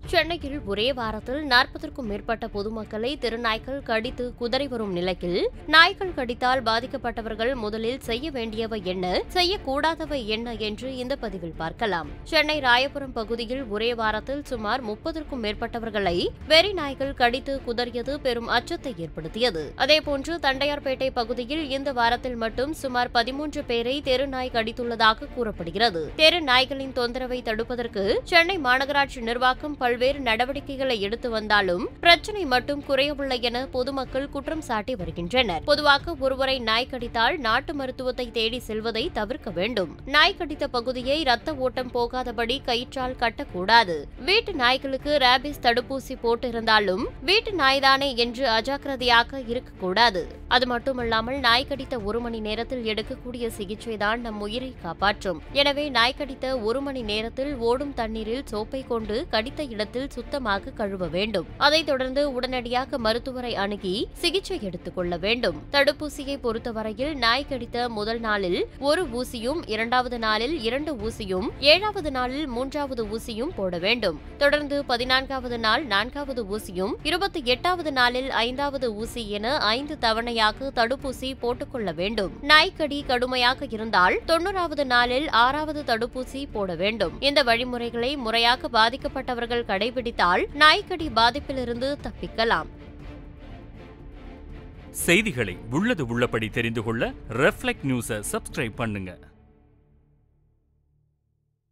சென்னையில் ஒரே வாரத்தில் நாற்பதற்கும் மேற்பட்ட பொதுமக்களை திருநாய்கள் கடித்து குதறி வரும் நிலையில் நாய்கள் கடித்தால் பாதிக்கப்பட்டவர்கள் முதலில் செய்ய வேண்டியவை என்ன செய்யக்கூடாதவை என்ன என்று இந்த பதிவில் பார்க்கலாம் சென்னை ராயபுரம் பகுதியில் ஒரே வாரத்தில் சுமார் முப்பதற்கும் மேற்பட்டவர்களை வெறி நாய்கள் கடித்து குதறியது பெரும் அச்சத்தை ஏற்படுத்தியது அதேபோன்று தண்டையார்பேட்டை பகுதியில் இந்த வாரத்தில் மட்டும் சுமார் பதிமூன்று பேரை தெருநாய் கடித்துள்ளதாக கூறப்படுகிறது தெரு நாய்களின் தொந்தரவை தடுப்பதற்கு சென்னை மாநகராட்சி நிர்வாகம் பல்வேறு நடவடிக்கைகளை எடுத்து வந்தாலும் பிரச்சினை மட்டும் குறையவில்லை என பொதுமக்கள் குற்றம் சாட்டி வருகின்றனர் பொதுவாக ஒருவரை நாய் கடித்தால் நாட்டு மருத்துவத்தை தேடி செல்வதை தவிர்க்க வேண்டும் நாய் கடித்த பகுதியை ரத்த ஓட்டம் போகாதபடி கயிற்றால் கட்டக்கூடாது வீட்டு நாய்களுக்கு ரேபிஸ் தடுப்பூசி போட்டிருந்தாலும் வீட்டு நாய்தானே என்று அஜாக்கிரதையாக இருக்கக்கூடாது அது மட்டுமல்லாமல் நாய் கடித்த ஒரு மணி நேரத்தில் எடுக்கக்கூடிய சிகிச்சைதான் நம் உயிரை காப்பாற்றும் எனவே நாய் கடித்த ஒரு மணி நேரத்தில் ஓடும் தண்ணீரில் சோப்பை கொண்டு கடித்த இடத்தில் சுத்தமாக கழுவ வேண்டும் அதைத் தொடர்ந்து உடனடியாக மருத்துவரை அணுகி சிகிச்சை எடுத்துக் கொள்ள வேண்டும் தடுப்பூசியை பொறுத்தவரையில் நாய் கடித்த முதல் நாளில் ஒரு ஊசியும் இரண்டாவது நாளில் இரண்டு ஊசியும் ஏழாவது நாளில் மூன்றாவது ஊசியும் போட வேண்டும் தொடர்ந்து பதினான்காவது நாள் நான்காவது ஊசியும் இருபத்தி எட்டாவது நாளில் ஐந்தாவது ஊசி என ஐந்து தவணையாக தடுப்பூசி போட்டுக்கொள்ள வேண்டும் நாய்க்கடி கடுமையாக இருந்தால் தொண்ணூறாவது நாளில் ஆறாவது தடுப்பூசி போட வேண்டும் இந்த வழிமுறைகளை முறையாக பாதிக்கப்பட்டவர்கள் கடைபிடித்தால் நாய்க்கடி பாதிப்பிலிருந்து தப்பிக்கலாம் செய்திகளை உள்ளது உள்ளபடி தெரிந்து கொள்ள ரெஃப்ளெக்ட் நியூஸை சப்ஸ்கிரைப் பண்ணுங்க